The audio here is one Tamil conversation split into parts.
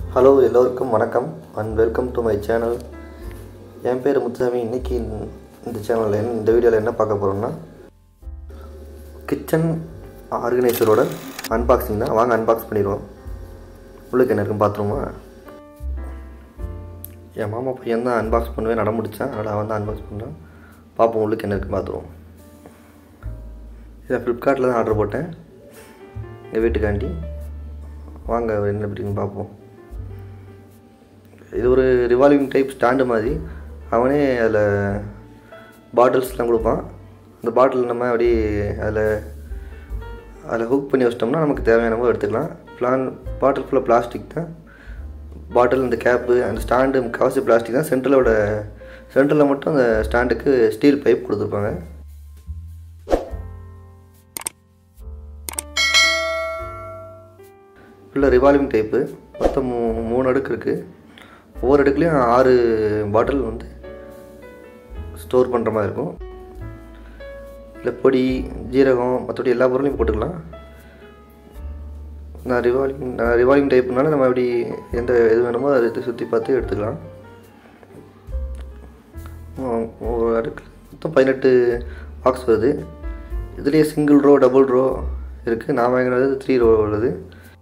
ஹலோ எல்லோருக்கும் வணக்கம் and welcome to my channel என் பேர் முத்துசாமி இன்றைக்கி இந்த சேனலில் இந்த வீடியோவில் என்ன பார்க்க போகிறோம்னா கிச்சன் ஆர்கனைசரோட அன்பாக்சிங் தான் வாங்க அன்பாக்ஸ் பண்ணிடுவோம் உள்ளுக்கு என்ன இருக்குன்னு பார்த்துருமா என் மாமா பையன் தான் அன்பாக்ஸ் பண்ணுவேன் நட முடித்தான் அதனால் அவன் தான் அன்பாக்ஸ் பண்ணான் பார்ப்போம் உள்ளுக்கு என்ன இருக்குன்னு பார்த்துருவோம் இதை ஃப்ளிப்கார்ட்டில் தான் ஆர்டர் போட்டேன் எங்கள் வீட்டுக்காண்டி வாங்க என்ன எப்படின்னு பார்ப்போம் இது ஒரு ரிவால்விங் டைப் ஸ்டாண்டு மாதிரி அவனே அதில் பாட்டில்ஸ்லாம் கொடுப்பான் அந்த பாட்டில் நம்ம அப்படியே அதில் அதில் ஹுக் பண்ணி வச்சிட்டோம்னா நமக்கு தேவையானவோ எடுத்துக்கலாம் பிளான் பாட்டில் ஃபுல்லாக பிளாஸ்டிக் தான் பாட்டில் இந்த கேப்பு அந்த ஸ்டாண்டு முக்கால்வாசி பிளாஸ்டிக் தான் சென்டரோட சென்டரில் மட்டும் அந்த ஸ்டாண்டுக்கு ஸ்டீல் பைப் கொடுத்துருப்பாங்க ஃபுல்லாக ரிவால்விங் டைப்பு மொத்தம் மூ மூணு அடுக்கு இருக்குது ஒவ்வொரு அடுக்குலேயும் ஆறு பாட்டில் வந்து ஸ்டோர் பண்ணுற மாதிரி இருக்கும் இல்லை பொடி ஜீரகம் மற்றபடி எல்லா பொருளையும் போட்டுக்கலாம் நான் ரிவால்விங் நான் ரிவால்விங் டைப்புனால நம்ம அப்படி எந்த எது வேணுமோ அதை எடுத்து சுற்றி பார்த்து எடுத்துக்கலாம் ஒரு அடுக்கு மொத்தம் பதினெட்டு பாக்ஸ் வருது இதுலேயே சிங்கிள் ரோ டபுள் ரோ இருக்குது நான் வாங்கினது த்ரீ ரோ உள்ளது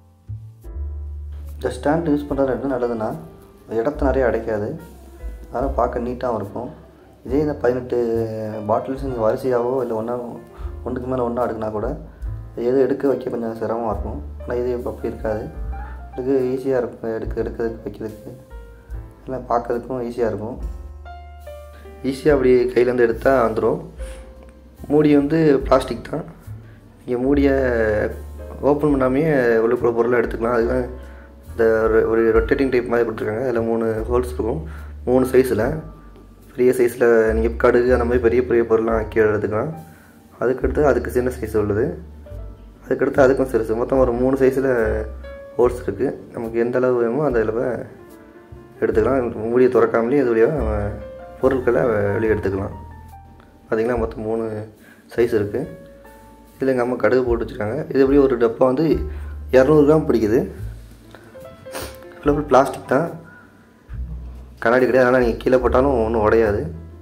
இந்த ஸ்டாண்ட் யூஸ் பண்ணுறது என்ன நல்லதுன்னா இடத்த நிறைய அடைக்காது அதனால் பார்க்க நீட்டாகவும் இருக்கும் இதே இந்த பதினெட்டு பாட்டில்ஸ் நீங்கள் வரிசையாகவோ இல்லை ஒன்றா ஒன்றுக்கு மேலே ஒன்றா அடுக்குனா கூட எது எடுக்க வைக்க கொஞ்சம் சிரமமாக இருக்கும் ஆனால் இது இப்போ அப்படி இருக்காது இதுக்கு ஈஸியாக இருக்கும் எடுக்க எடுக்கிறதுக்கு வைக்கிறதுக்கு எல்லாம் பார்க்கறதுக்கும் ஈஸியாக இருக்கும் ஈஸியாக அப்படி கையிலேருந்து எடுத்தால் வந்துடும் மூடி வந்து பிளாஸ்டிக் தான் நீங்கள் மூடியை ஓப்பன் பண்ணாமையே உள்ளுக்குள்ள பொருளை எடுத்துக்கலாம் அதுதான் இந்த ஒரு ஒரு ரொட்டேட்டிங் டைப் மாதிரி கொடுத்துருக்காங்க அதில் மூணு ஹோல்ஸ் இருக்கும் மூணு சைஸில் பெரிய சைஸில் நீங்கள் கடுகு அந்த மாதிரி பெரிய பெரிய பொருள்லாம் கீழே எடுத்துக்கலாம் அதுக்கடுத்து அதுக்கு சின்ன சைஸ் உள்ளது அதுக்கடுத்து அதுக்கும் சிறுசு மொத்தம் ஒரு மூணு சைஸில் ஹோல்ஸ் இருக்குது நமக்கு எந்த அளவு வேணுமோ அந்த அளவை எடுத்துக்கலாம் மூடியை திறக்காமலே இது வழியாக நம்ம பொருட்களை வெளியே எடுத்துக்கலாம் பார்த்திங்கன்னா மொத்தம் மூணு சைஸ் இருக்குது இதில் எங்கள் அம்மா கடுகு போட்டு வச்சுருக்காங்க இது எப்படி ஒரு டப்பா வந்து இரநூறு கிராம் பிடிக்குது ஃபுல்லாக பிளாஸ்டிக் தான் கண்ணாடி கிடையாது அதனால் நீங்கள் கீழே போட்டாலும் ஒன்றும் உடையாது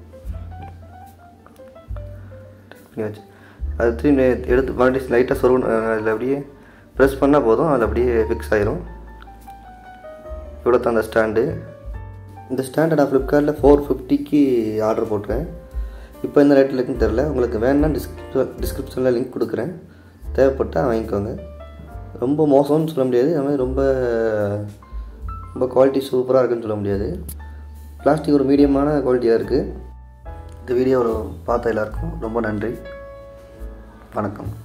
வச்சு அது திரும்பி எடுத்து மறுபடியும் லைட்டாக சொருவ அதில் அப்படியே ப்ரெஸ் பண்ணால் போதும் அதில் அப்படியே ஃபிக்ஸ் ஆயிரும் இவ்வளோ தான் அந்த ஸ்டாண்டு இந்த ஸ்டாண்டை நான் ஃப்ளிப்கார்ட்டில் ஃபோர் ஃபிஃப்டிக்கு ஆர்டர் போட்டேன் இப்போ இந்த ரேட்டில் இருக்குன்னு தெரில உங்களுக்கு வேணும்னா டிஸ்கிரிப்ஷன் டிஸ்கிரிப்ஷனில் லிங்க் கொடுக்குறேன் தேவைப்பட்டால் வாங்கிக்கோங்க ரொம்ப மோசம்னு சொல்ல முடியாது அது மாதிரி ரொம்ப ரொம்ப குவாலிட்டி சூப்பராக இருக்குன்னு சொல்ல முடியாது பிளாஸ்டிக் ஒரு மீடியமான குவாலிட்டியாக இருக்குது இந்த வீடியோ பார்த்த எல்லாருக்கும் ரொம்ப நன்றி வணக்கம்